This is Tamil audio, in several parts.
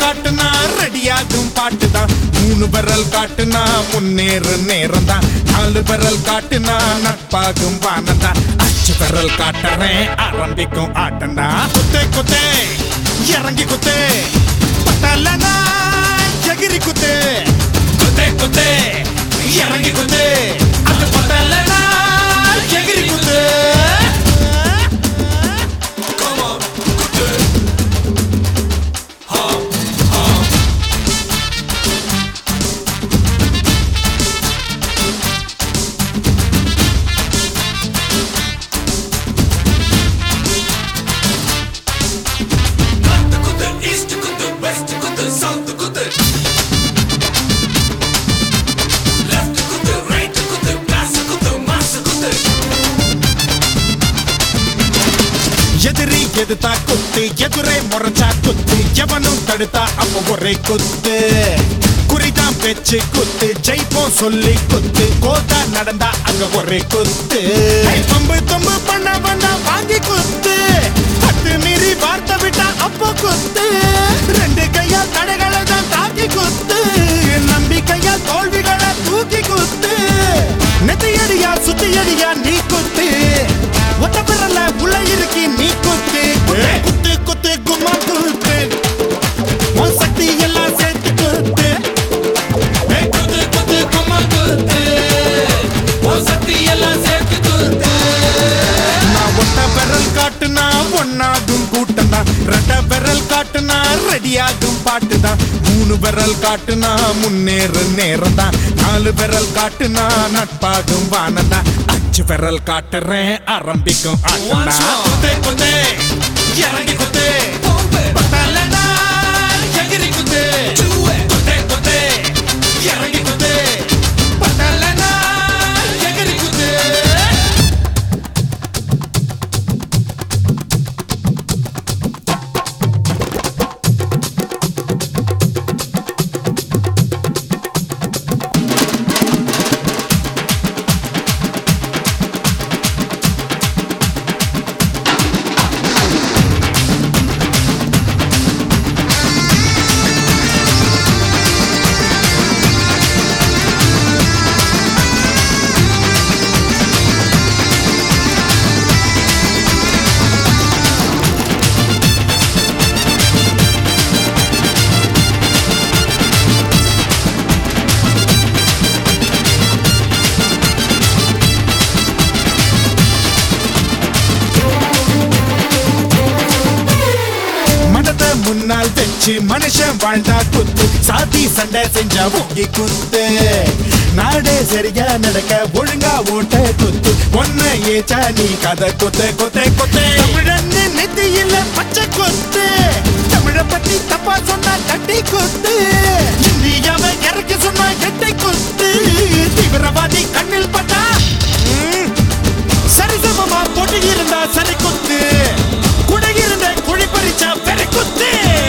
காட்டுனா ரெடியாகும் பாட்டுதான் மூணு விரல் காட்டுனா முன்னேறு நேரம் தான் நாலு விரல் காட்டுனா நட்பாகும் வானம் தான் அஞ்சு விரல் காட்டுறேன் ஆரம்பிக்கும் ஆட்டம்டா குத்தே குத்தே இறங்கி குத்தே பட்டலனா எகிரி குத்தே குத்தே குத்தே இறங்கி குத்தே அது பட்டலனா எகிரி குத்தே Come on, குத்து. Ha, ha. North குத்து, east குத்து, west குத்து, south குத்து. Left குத்து, right குத்து, pass குத்து, mass குத்து. எதிரி எதுத்தா குத்து எதிரே முறைச்சா குத்து எவனும் தடுத்தா அப்ப ஒரே குத்து குறிதான் பேச்சு குத்து ஜெயிப்போம் சொல்லி குத்து கோதா நடந்தா அங்க ஒரே குத்து ஐ, பம்பு தொம்பு பண்ண பண்ண வாங்கி குத்து பத்து மீறி வார்த்தை விட்டா அப்போ குத்து ரெண்டு கையா தடைகளை தான் தாக்கி குத்து நம்பிக்கையா தோல்விகளை தூக்கி குத்து நெத்தியடியா சுத்தியடியா நீ குத்து ஒத்த பிறல உள்ள இருக்கி நீ குத்து குத்து, குத்து குத்து கும்மா குத்து உன் சக்தி எல்லாம் சேர்த்து குத்து ஏய், குத்து, குத்து, கும்மா குத்து. உன் சக்தி எல்லாம் சேர்த்து குத்து. நான் ஒட்ட விரல் காட்டுனா ஒன்னாகும் கூட்டம் தான் ரெட்ட விரல் காட்டுனா ரெடியாகும் பாட்டு தான் மூணு விரல் காட்டுனா முன்னேறு நேரம் தான் நாலு விரல் காட்டுனா நட்பாகும் வானம் தான் அஞ்சு விரல் காட்டுறேன் ஆரம்பிக்கும் ஆட்டம் Once more. குத்தே குத்தே இறங்கி குத்தே Pump it. பட்டாலனா எகிரி குத்தே Do it. குத்தே குத்தே இறங்கி குத்தே பட்டாலனா எகிரி குத்தே மனதை முன்னால் வச்சு மனுஷன் வாழ்ந்தா குத்து சாதி சண்டை செஞ்சா ஓங்கி குத்து நாடே சரியா நடக்க ஒழுங்கா ஓட்ட குத்து ஒன்ன ஏச்சா நீ கதை குத்து குத்து குத்து தமிழன் நெத்தியில பச்சை குத்து தமிழ பத்தி தப்பா சொன்னா கட்டி குத்து இந்தியாவை இறக்கி சொன்னா எட்டை குத்து தீவிரவாதி கண்ணில் பட்டா ம், சரிசமமா போட்டு இருந்தா சரி குத்து குடை இருந்த குழி பறிச்சா பெரு குத்து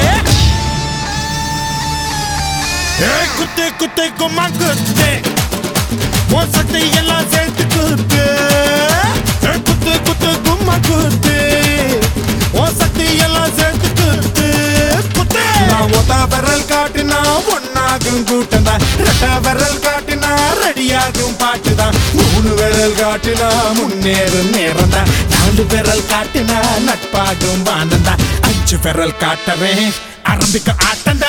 ஏய், குத்து குத்து கும்மா குத்து உன் சக்தி எல்லாம் சேர்த்து குத்து ஏய், குத்து குத்து கும்மா குத்து உன் சக்தி எல்லாம் சேர்த்து குத்து குத்து நான் ஒத்த விரல் காட்டுனா ஒன்னாகும் கூட்டம் தான் ரெட்ட விரல் காட்டுனா ரெடியாகும் பாட்டு தான் மூணு விரல் காட்டுனா முன்னேறும் நேரம் தான் நாலு விரல் காட்டுனா நட்பாகும் வானம் தான் அஞ்சு விரல் காட்டவே ஆரம்பிக்க ஆட்டம்